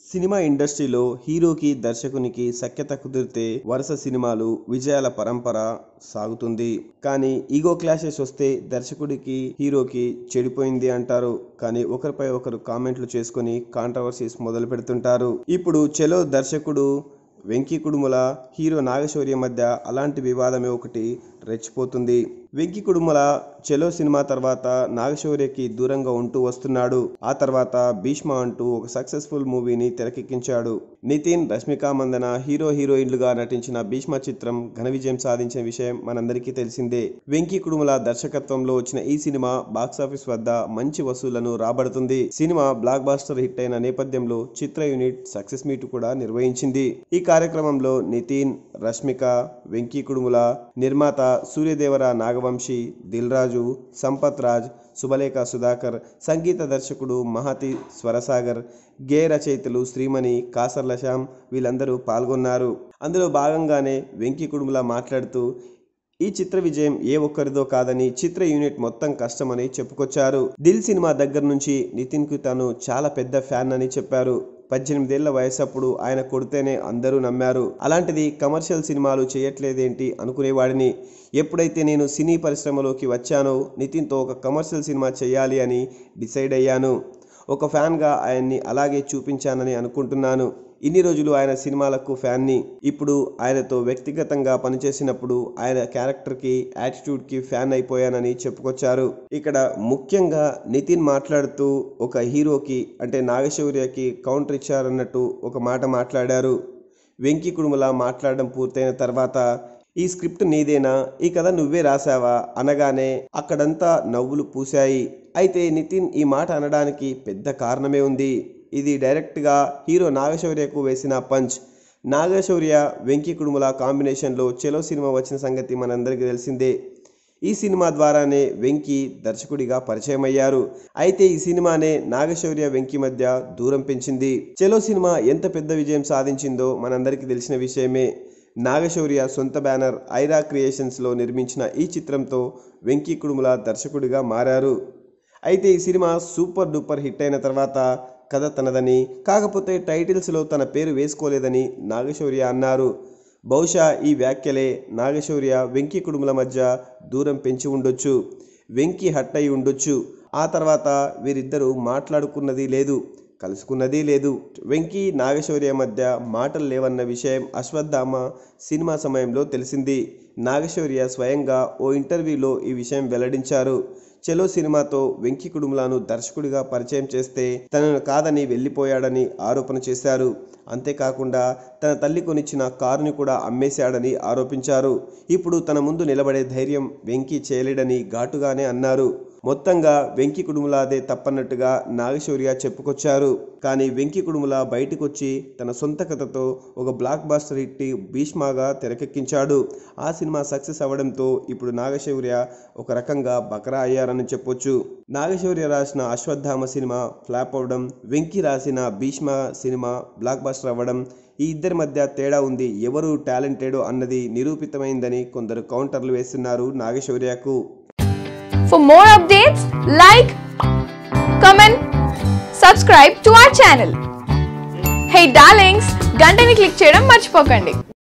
Cinema ఇండస్ట్రీలో హీరోకి దర్శకునికి సఖ్యత కుదిరితే వరుస సినిమాలు విజయాల పరంపర సాగుతుంది కానీ ఈగో క్లాషెస్ వస్తే దర్శకుడికి హీరోకి చెడిపోయింది అంటారు కానీ ఒకరిపై ఒకరు కామెంట్లు చేసుకొని కాంట్రవర్సీస్ మొదలు పెడుతుంటారు ఇప్పుడు చెలో దర్శకుడు వెంకీ కుడుముల హీరో నాగశౌర్య మధ్య అలాంటి వివాదమే ఒకటి రెచ్చిపోతుంది వెంకీ కుడుముల చెలో సినిమా తర్వాత నాగశౌర్యకి దూరంగా ఉంటూ వస్తున్నాడు ఆ తర్వాత భీష్మ అంటూ ఒక సక్సెస్ఫుల్ మూవీని తెరకెక్కించాడు నితిన్ రష్మిక మందన హీరో హీరోయిన్లుగా నటించిన భీష్మ చిత్రం ఘన విజయం సాధించిన విషయం మనందరికీ తెలిసిందే వెంకీ కుడుముల దర్శకత్వంలో వచ్చిన ఈ సినిమా బాక్సాఫీస్ వద్ద మంచి వసూళ్లను రాబడుతుంది సినిమా బ్లాక్ బాస్టర్ హిట్ అయిన నేపథ్యంలో చిత్ర యూనిట్ సక్సెస్ మీట్ కూడా నిర్వహించింది ఈ కార్యక్రమంలో నితిన్ రష్మిక వెంకీ కుడుముల నిర్మాత సూర్యదేవర నాగవంశి దిల్ రాజు సంపత్ రాజ్ శుభలేఖ సుధాకర్ సంగీత దర్శకుడు మహతి స్వరసాగర్ గే రచయితలు శ్రీమణి కాసర్ల శ్యామ్ వీళ్ళందరూ పాల్గొన్నారు అందులో భాగంగానే వెంకీ కుడుముల మాట్లాడుతూ ఈ చిత్ర విజయం ఏ ఒక్కరిదో కాదని చిత్ర యూనిట్ మొత్తం కష్టమని చెప్పుకొచ్చారు దిల్ సినిమా దగ్గర నుంచి నితిన్ కు తాను చాలా పెద్ద ఫ్యాన్ అని చెప్పారు పద్దెనిమిదేళ్ల వయసప్పుడు ఆయన కొడితేనే అందరూ నమ్మారు అలాంటిది కమర్షియల్ సినిమాలు చేయట్లేదేంటి అనుకునేవాడిని ఎప్పుడైతే నేను సినీ పరిశ్రమలోకి వచ్చానో నితిన్తో ఒక కమర్షియల్ సినిమా చేయాలి అని డిసైడ్ అయ్యాను ఒక ఫ్యాన్గా ఆయన్ని అలాగే చూపించానని అనుకుంటున్నాను ఇన్ని రోజులు ఆయన సినిమాలకు ఫ్యాన్ని ఇప్పుడు ఆయనతో వ్యక్తిగతంగా పనిచేసినప్పుడు ఆయన క్యారెక్టర్కి యాటిట్యూడ్కి ఫ్యాన్ అయిపోయానని చెప్పుకొచ్చారు ఇక్కడ ముఖ్యంగా నితిన్ మాట్లాడుతూ ఒక హీరోకి అంటే నాగశౌర్యకి కౌంటర్ ఇచ్చారన్నట్టు ఒక మాట మాట్లాడారు వెంకీ కుడుముల మాట్లాడడం పూర్తయిన తర్వాత ఈ స్క్రిప్ట్ నీదేనా ఈ కథ నువ్వే రాసావా అనగానే అక్కడంతా నవ్వులు పూశాయి అయితే నితిన్ ఈ మాట అనడానికి పెద్ద కారణమే ఉంది ఇది డైరెక్ట్గా హీరో నాగశౌర్యకు వేసిన పంచ్ నాగశౌర్య వెంకీ కుడుముల కాంబినేషన్లో చెలో సినిమా వచ్చిన సంగతి మనందరికీ తెలిసిందే ఈ సినిమా ద్వారానే వెంకీ దర్శకుడిగా పరిచయం అయ్యారు అయితే ఈ సినిమానే నాగశౌర్య వెంకీ మధ్య దూరం పెంచింది చెలో సినిమా ఎంత పెద్ద విజయం సాధించిందో మనందరికీ తెలిసిన విషయమే నాగశౌర్య సొంత బ్యానర్ ఐరా క్రియేషన్స్లో నిర్మించిన ఈ చిత్రంతో వెంకీ కుడుముల దర్శకుడిగా మారారు అయితే ఈ సినిమా సూపర్ డూపర్ హిట్ అయిన తర్వాత కథ తనదని కాకపోతే టైటిల్స్లో తన పేరు వేసుకోలేదని నాగశౌర్య అన్నారు బహుశా ఈ వ్యాఖ్యలే నాగశౌర్య వెంకీ కుడుముల మధ్య దూరం పెంచి ఉండొచ్చు వెంకీ హట్ అయి ఉండొచ్చు ఆ తర్వాత వీరిద్దరూ మాట్లాడుకున్నది లేదు కలుసుకున్నది లేదు వెంకీ నాగశౌర్య మధ్య మాటలు లేవన్న విషయం అశ్వత్థామ సినిమా సమయంలో తెలిసింది నాగశౌర్య స్వయంగా ఓ ఇంటర్వ్యూలో ఈ విషయం వెల్లడించారు చెలో సినిమాతో వెంకీ కుడుములను దర్శకుడిగా పరిచయం చేస్తే తనను కాదని వెళ్ళిపోయాడని ఆరోపణ చేశారు అంతేకాకుండా తన తల్లి కొనిచ్చిన కారుని కూడా అమ్మేశాడని ఆరోపించారు ఇప్పుడు తన ముందు నిలబడే ధైర్యం వెంకీ చేయలేడని ఘాటుగానే అన్నారు మొత్తంగా వెంకీ కుడుములాదే తప్పన్నట్టుగా నాగశౌర్య చెప్పుకొచ్చారు కానీ వెంకీ కుడుముల బయటకొచ్చి తన సొంత కథతో ఒక బ్లాక్ బాస్టర్ హిట్ భీష్మాగా తెరకెక్కించాడు ఆ సినిమా సక్సెస్ అవ్వడంతో ఇప్పుడు నాగశౌర్య ఒక రకంగా బకరా అయ్యారని చెప్పొచ్చు నాగశౌర్య రాసిన అశ్వత్థామ సినిమా ఫ్లాప్ అవ్వడం వెంకీ రాసిన భీష్మ సినిమా బ్లాక్ బాస్టర్ అవ్వడం ఈ ఇద్దరి మధ్య తేడా ఉంది ఎవరు టాలెంటెడో అన్నది నిరూపితమైందని కొందరు కౌంటర్లు వేస్తున్నారు నాగశౌర్యకు For more updates, like, comment, subscribe to our channel. Hey darlings, గంటని click చేయడం మర్చిపోకండి